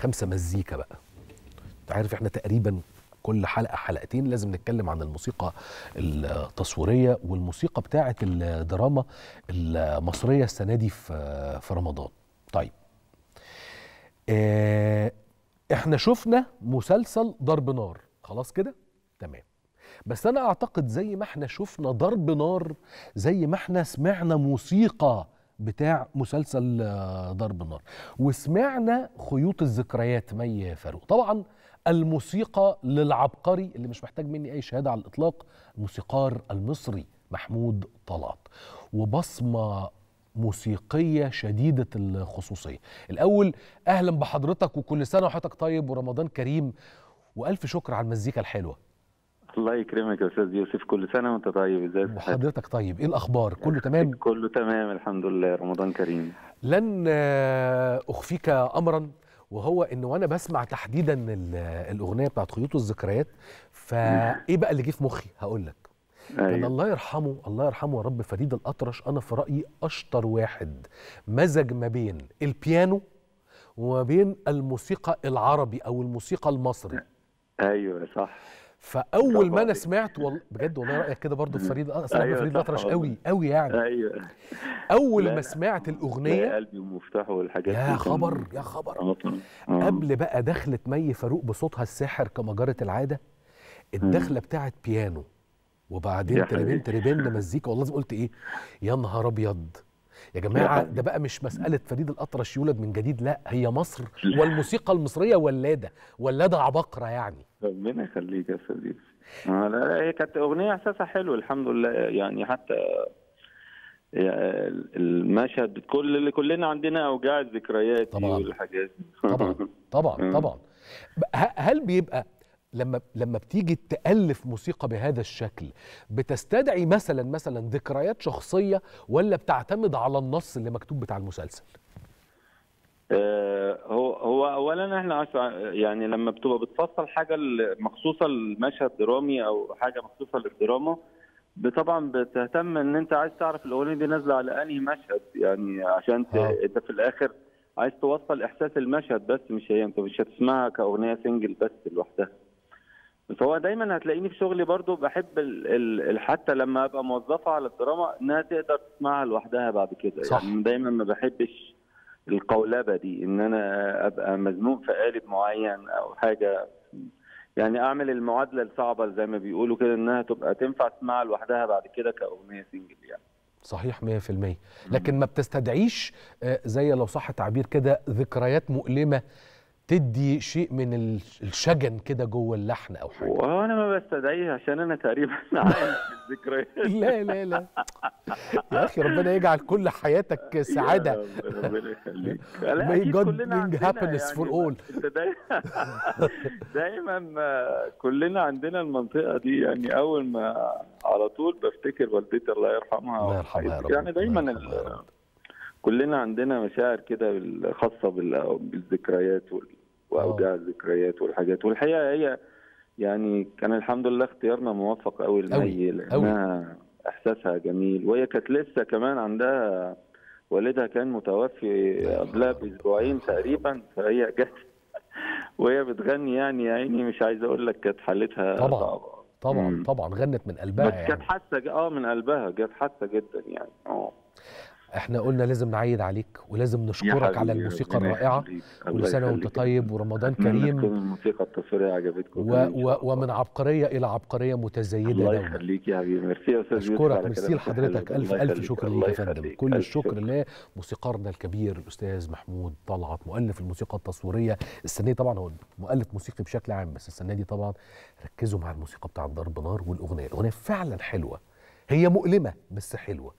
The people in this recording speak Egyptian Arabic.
خمسه مزيكا بقى انت عارف احنا تقريبا كل حلقه حلقتين لازم نتكلم عن الموسيقى التصويريه والموسيقى بتاعه الدراما المصريه السنه دي في في رمضان طيب اه احنا شفنا مسلسل ضرب نار خلاص كده تمام بس انا اعتقد زي ما احنا شفنا ضرب نار زي ما احنا سمعنا موسيقى بتاع مسلسل ضرب النار وسمعنا خيوط الذكريات مي فاروق طبعا الموسيقى للعبقري اللي مش محتاج مني اي شهاده على الاطلاق الموسيقار المصري محمود طلعت وبصمه موسيقيه شديده الخصوصيه الاول اهلا بحضرتك وكل سنه وحضرتك طيب ورمضان كريم والف شكر على المزيكا الحلوه الله يكرمك يا استاذ يوسف كل سنه وانت طيب ازاي وحضرتك طيب ايه الاخبار كله تمام كله تمام الحمد لله رمضان كريم لن اخفيك امرا وهو ان وانا بسمع تحديدا الاغنيه بتاعت خيوط الذكريات فايه بقى اللي جه في مخي هقول لك أيوة. كان الله يرحمه الله يرحمه يا رب فريد الاطرش انا في رايي اشطر واحد مزج ما بين البيانو وما بين الموسيقى العربي او الموسيقى المصري ايوه صح فاول ما انا سمعت والله بجد والله رايك كده برضه في فريد اصلا أيوة فريد الاطرش قوي قوي يعني ايوه اول ما سمعت الاغنيه قلبي ومفتاح والحاجات يا خبر يا خبر قبل بقى دخلت مي فاروق بصوتها الساحر كما جرت العاده الدخله بتاعت بيانو وبعدين تربين تربين مزيكا والله زي قلت ايه يا نهار ابيض يا جماعه ده بقى مش مساله فريد الاطرش يولد من جديد لا هي مصر والموسيقى المصريه ولاده ولاده عبقره يعني ربنا يخليك يا استاذ يوسف لا لا هي كانت اغنيه احساسها حلو الحمد لله يعني حتى المشهد كل اللي كلنا عندنا اوجاع الذكريات طبعا والحاجات طبعا طبعا طبعا هل بيبقى لما لما بتيجي تالف موسيقى بهذا الشكل بتستدعي مثلا مثلا ذكريات شخصيه ولا بتعتمد على النص اللي مكتوب بتاع المسلسل؟ آه هو هو اولا احنا يعني لما بتبقى بتفصل حاجه مخصوصه لمشهد درامي او حاجه مخصوصه للدراما طبعا بتهتم ان انت عايز تعرف الاغنيه دي نازله على انهي مشهد يعني عشان آه. انت في الاخر عايز توصل احساس المشهد بس مش هي انت مش هتسمعها كاغنيه سنجل بس لوحدها فهو دايما هتلاقيني في شغلي برضو بحب ال ال حتى لما ابقى موظفه على الدراما انها تقدر تسمعها لوحدها بعد كده صح. يعني دايما ما بحبش القولبه دي ان انا ابقى مزنوق في قالب معين او حاجه يعني اعمل المعادله الصعبه زي ما بيقولوا كده انها تبقى تنفع تسمعها لوحدها بعد كده كاغنيه سنجل يعني صحيح 100% لكن ما بتستدعيش زي لو صح التعبير كده ذكريات مؤلمه تدي شيء من الشجن كده جوه اللحن او حاجه وانا ما بستدعيه عشان انا تقريبا عايش الذكريات لا لا لا يا اخي ربنا يجعل كل حياتك سعاده ربنا يخليك May God bring happiness for all دايما كلنا عندنا المنطقه دي يعني اول ما على طول بفتكر والدتي الله يرحمها الله يرحمها يا رب يعني دايما كلنا عندنا مشاعر كده خاصه بالذكريات واوجاع الذكريات والحاجات والحقيقه هي يعني كان الحمد لله اختيارنا موفق قوي لمي لانها احساسها جميل وهي كانت لسه كمان عندها والدها كان متوفي قبلها باسبوعين تقريبا فهي جت وهي بتغني يعني يا عيني مش عايز اقول لك كانت حالتها طبعا صعبه طبعا مم. طبعا غنت من قلبها بس يعني كانت حاسه اه من قلبها كانت حاسه جدا يعني اه احنا قلنا لازم نعيد عليك ولازم نشكرك على الموسيقى الرائعه كل سنه وانت طيب ورمضان كريم الموسيقى التصويريه عجبتكم و و ومن عبقريه الى عبقريه متزايده الله دوما يخليك يا حبيبي ميرسي يا استاذ اشكرك ميرسي لحضرتك الف الف شكر ليك يا فندم كل الشكر لموسيقارنا الكبير الاستاذ محمود طلعت مؤلف الموسيقى التصويريه السنه دي طبعا هو مؤلف موسيقي بشكل عام بس السنه دي طبعا ركزوا مع الموسيقى بتاع ضرب نار والاغنيه الاغنيه فعلا حلوه هي مؤلمه بس حلوه